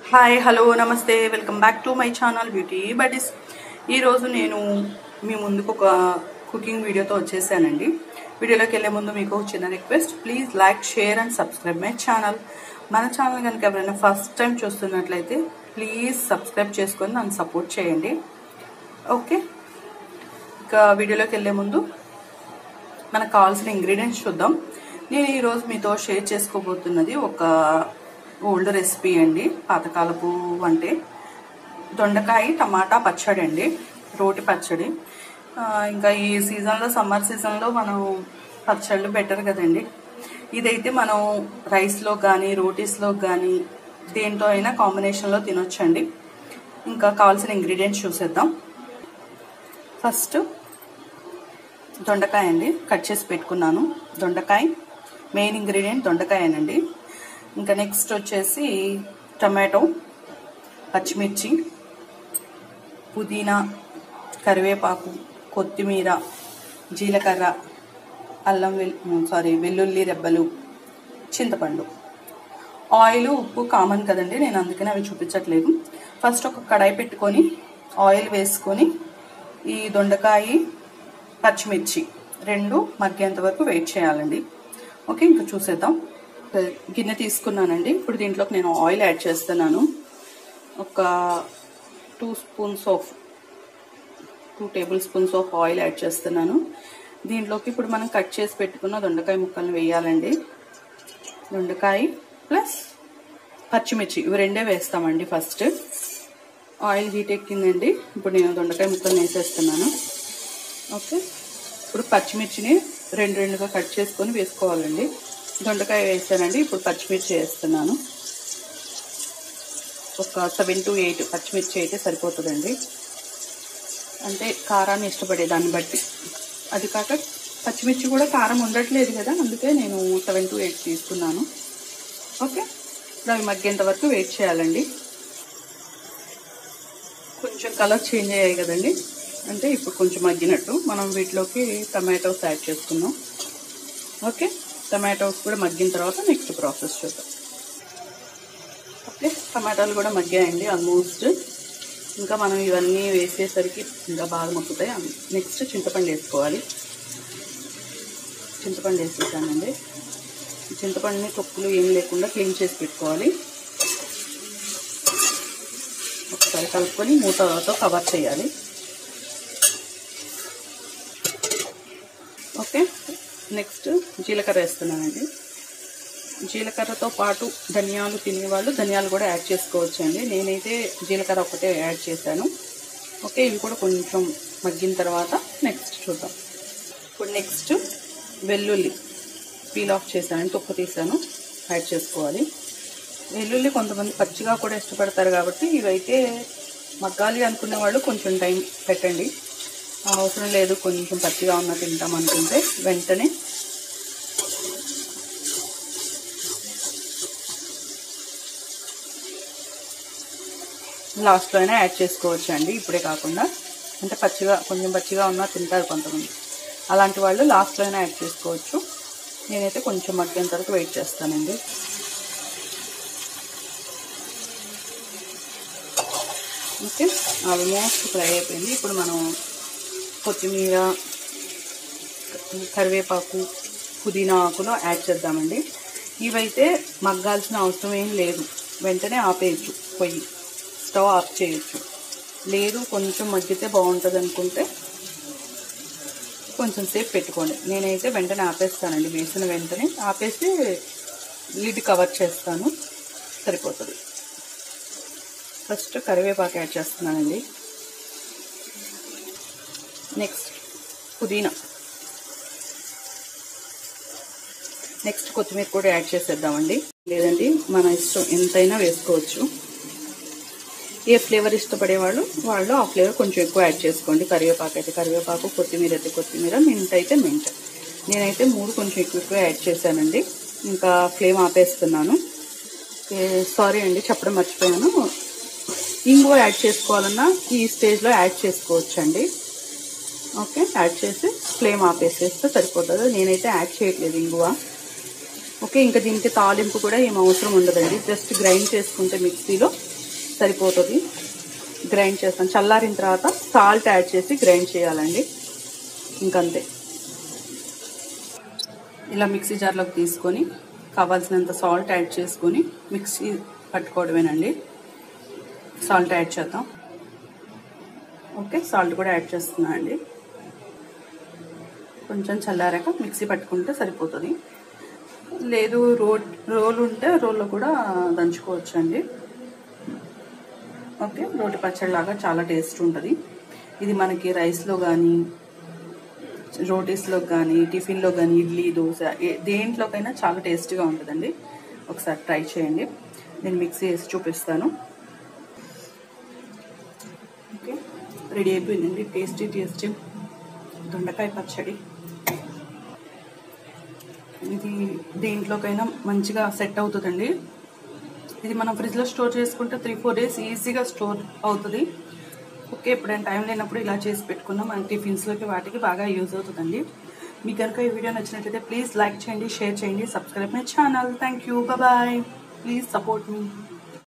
hi hello నమస్తే welcome back to my channel beauty buddies ఈరోజు నేను మీ ముందుకు ఒక కుకింగ్ వీడియోతో వచ్చేసానండి వీడియోలోకి వెళ్ళే ముందు మీకు ఒక చిన్న request please like share and subscribe my channel మన ఛానల్ కనుక ఎవరైనా ఫస్ట్ టైం చూస్తున్నట్లయితే ప్లీజ్ సబ్స్క్రైబ్ చేసుకొని నన్ను సపోర్ట్ చేయండి ఓకే ఇక వీడియోలోకి వెళ్ళే ముందు మనకు కావాల్సిన ఇంగ్రీడియంట్స్ చూద్దాం నేను ఈరోజు మీతో షేర్ చేసుకోబోతున్నది ఒక ఓల్డ్ రెసిపీ అండి పాతకాలపు వంటే దొండకాయ టమాటా పచ్చడి అండి రోటి పచ్చడి ఆ, ఇంకా ఈ సీజన్లో సమ్మర్ సీజన్లో మనం పచ్చళ్ళు బెటర్ కదండి ఇదైతే మనం రైస్లో కానీ రోటీస్లో కానీ దేంతో అయినా కాంబినేషన్లో తినొచ్చండి ఇంకా కావాల్సిన ఇంగ్రీడియంట్స్ చూసేద్దాం ఫస్ట్ దొండకాయ అండి కట్ చేసి పెట్టుకున్నాను దొండకాయ మెయిన్ ఇంగ్రీడియంట్ దొండకాయనండి ఇంకా నెక్స్ట్ వచ్చేసి టమాటో పచ్చిమిర్చి పుదీనా కరివేపాకు కొత్తిమీర జీలకర్ర అల్లం వెల్ సారీ వెల్లుల్లి రెబ్బలు చింతపండు ఆయిల్ ఉప్పు కామన్ కదండి నేను అందుకని అవి చూపించట్లేదు ఫస్ట్ ఒక కడాయి పెట్టుకొని ఆయిల్ వేసుకొని ఈ దొండకాయ పచ్చిమిర్చి రెండు మగ్గేంత వరకు వెయిట్ చేయాలండి ఓకే ఇంకా చూసేద్దాం గిన్నె తీసుకున్నానండి ఇప్పుడు దీంట్లోకి నేను ఆయిల్ యాడ్ చేస్తున్నాను ఒక two spoons of two tablespoons of oil add చేస్తున్నాను దీంట్లోకి ఇప్పుడు మనం కట్ చేసి పెట్టుకున్న దొండకాయ ముక్కలను వేయాలండి దొండకాయ ప్లస్ పచ్చిమిర్చి ఇవి రెండే వేస్తామండి ఫస్ట్ ఆయిల్ హీట్ ఎక్కిందండి ఇప్పుడు నేను దొండకాయ ముక్కలు వేసేస్తున్నాను ఓకే ఇప్పుడు పచ్చిమిర్చిని రెండు రెండుగా కట్ చేసుకొని వేసుకోవాలండి దొండకాయ వేసానండి ఇప్పుడు పచ్చిమిర్చి వేస్తున్నాను ఒక సెవెన్ టు ఎయిట్ పచ్చిమిర్చి అయితే సరిపోతుందండి అంటే కారాన్ని ఇష్టపడే దాన్ని బట్టి అది కాక పచ్చిమిర్చి కూడా కారం ఉండట్లేదు కదా అందుకే నేను సెవెన్ టు ఎయిట్ తీసుకున్నాను ఓకే ఇప్పుడు అవి మగ్గేంత వరకు వెయిట్ చేయాలండి కొంచెం కలర్ చేంజ్ అయ్యాయి కదండి అంటే ఇప్పుడు కొంచెం మగ్గినట్టు మనం వీటిలోకి టమాటోస్ యాడ్ చేసుకుందాం ఓకే టమాటోస్ కూడా మగ్గిన తర్వాత నెక్స్ట్ ప్రాసెస్ చూద్దాం ఓకే టమాటాలు కూడా మగ్గాయండి ఆల్మోస్ట్ ఇంకా మనం ఇవన్నీ వేసేసరికి ఇంకా బాగా మగ్గుతాయి నెక్స్ట్ చింతపండు వేసుకోవాలి చింతపండు వేసేసానండి చింతపండుని తొక్కులు ఏం లేకుండా క్లీన్ చేసి పెట్టుకోవాలి ఒకసారి కలుపుకొని మూతతో కవర్ చేయాలి ఓకే నెక్స్ట్ జీలకర్ర వేస్తున్నానండి జీలకర్రతో పాటు ధనియాలు తినేవాళ్ళు ధనియాలు కూడా యాడ్ చేసుకోవచ్చు అండి నేనైతే జీలకర్ర ఒకటే యాడ్ చేశాను ఓకే ఇవి కూడా కొంచెం మగ్గిన తర్వాత నెక్స్ట్ చూద్దాం ఇప్పుడు నెక్స్ట్ వెల్లుల్లి పీల్ ఆఫ్ చేశాను తొక్కు తీసాను యాడ్ చేసుకోవాలి వెల్లుల్లి కొంతమంది పచ్చిగా కూడా ఇష్టపడతారు కాబట్టి ఇవైతే మగ్గాలి అనుకునే వాళ్ళు కొంచెం టైం పెట్టండి అవసరం లేదు కొంచెం పచ్చిగా ఉన్న తింటాం అనుకుంటే వెంటనే లాస్ట్లో అయినా యాడ్ చేసుకోవచ్చు అండి ఇప్పుడే కాకుండా అంటే పచ్చిగా కొంచెం పచ్చిగా ఉన్నా తింటారు కొంతమంది అలాంటి వాళ్ళు లాస్ట్లో అయినా యాడ్ చేసుకోవచ్చు నేనైతే కొంచెం మగ్గేంత వరకు వెయిట్ చేస్తానండి ఓకే ఆల్మోస్ట్ ఫ్రై అయిపోయింది ఇప్పుడు మనం కొత్తిమీర కరివేపాకు పుదీనా ఆకులు యాడ్ చేద్దామండి ఇవైతే మగ్గాల్సిన అవసరం ఏం లేదు వెంటనే ఆపేయచ్చు పొయ్యి స్టవ్ ఆఫ్ చేయొచ్చు లేదు కొంచెం మగ్గితే బాగుంటుంది అనుకుంటే కొంచెం సేపు పెట్టుకోండి నేనైతే వెంటనే ఆపేస్తానండి వేసిన వెంటనే ఆపేసి లిడ్ కవర్ చేస్తాను సరిపోతుంది ఫస్ట్ కరివేపాకు యాడ్ చేస్తున్నానండి నెక్స్ట్ పుదీనా నెక్స్ట్ కొత్తిమీర కూడా యాడ్ చేసేద్దామండి లేదండి మన ఇష్టం ఎంతైనా వేసుకోవచ్చు ఏ ఫ్లేవర్ ఇష్టపడే వాళ్ళు వాళ్ళు ఆ ఫ్లేవర్ కొంచెం ఎక్కువ యాడ్ చేసుకోండి కరివేపాకు అయితే కరివేపాకు కొత్తిమీర అయితే కొత్తిమీర మింట్ అయితే మింట్ నేనైతే మూడు కొంచెం ఎక్కువ ఎక్కువ యాడ్ చేశానండి ఇంకా ఫ్లేమ్ ఆపేస్తున్నాను సారీ అండి చెప్పడం మర్చిపోయాను ఇంగువ యాడ్ చేసుకోవాలన్నా ఈ స్టేజ్లో యాడ్ చేసుకోవచ్చు అండి ఓకే యాడ్ చేసి ఫ్లేమ్ ఆపేసేస్తే సరిపోతుంది నేనైతే యాడ్ చేయట్లేదు ఇంగువ ఓకే ఇంకా దీనికి తాలింపు కూడా ఏం అవసరం ఉండదండి జస్ట్ గ్రైండ్ చేసుకుంటే మిక్సీలో సరిపోతుంది గ్రైండ్ చేస్తాను చల్లారిన తర్వాత సాల్ట్ యాడ్ చేసి గ్రైండ్ చేయాలండి ఇంకంతే ఇలా మిక్సీ జార్లోకి తీసుకొని కావాల్సినంత సాల్ట్ యాడ్ చేసుకొని మిక్సీ పట్టుకోవడమేనండి సాల్ట్ యాడ్ చేద్దాం ఓకే సాల్ట్ కూడా యాడ్ చేస్తున్నా అండి కొంచెం చల్లారాక మిక్సీ పట్టుకుంటే సరిపోతుంది లేదు రోల్ రోల్ ఉంటే రోల్లో కూడా దంచుకోవచ్చు అండి ఓకే రోటి పచ్చడి లాగా చాలా టేస్ట్ ఉంటుంది ఇది మనకి రైస్లో కానీ రోటీస్లో కానీ టిఫిన్లో కానీ ఇడ్లీ దోశ ఏ- దేంట్లోకైనా చాలా టేస్టీగా ఉంటుందండి ఒకసారి ట్రై చేయండి నేను మిక్సీ వేసి చూపిస్తాను ఓకే రెడీ అయిపోయిందండి టేస్టీ టేస్టీ దొండకాయ పచ్చడి ఇది దేంట్లోకైనా మంచిగా సెట్ అవుతుందండి ఇది మనం ఫ్రిడ్జ్లో స్టోర్ చేసుకుంటే త్రీ ఫోర్ డేస్ ఈజీగా స్టోర్ అవుతుంది ఓకే ఎప్పుడైనా టైం లేనప్పుడు ఇలా చేసి పెట్టుకున్నాం మన టిఫిన్స్లోకి వాటికి బాగా యూజ్ అవుతుందండి మీకు కనుక ఈ వీడియో నచ్చినట్లయితే ప్లీజ్ లైక్ చేయండి షేర్ చేయండి subscribe my channel thank you bye please support me